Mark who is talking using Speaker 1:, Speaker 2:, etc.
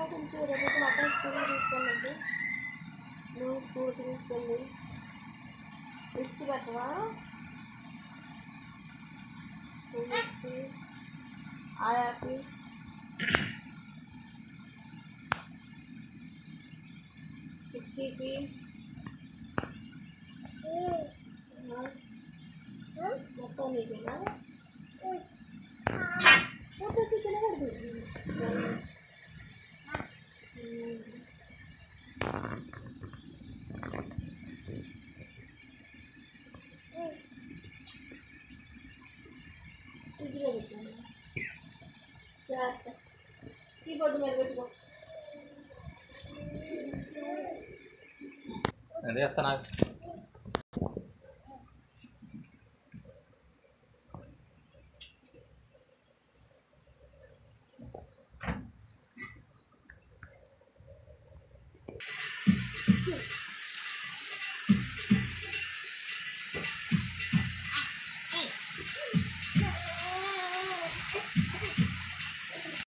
Speaker 1: కొంచెం రేపు మా అక్క స్కూల్కి తీసుకెళ్ళండి నువ్వు స్కూల్కి తీసుకెళ్ళి రిస్క్ పెట్టవా నువ్వు రిస్క్ ఆయాకి కిక్కీకి మొత్తం నీకేనా మొత్తం తినకూడదు ఫ్రిడ్జ్లో పెట్టాను జాగ్రత్త ఈ బొడ్డు మీద పెట్టుకో
Speaker 2: నేను తీస్తా నాకు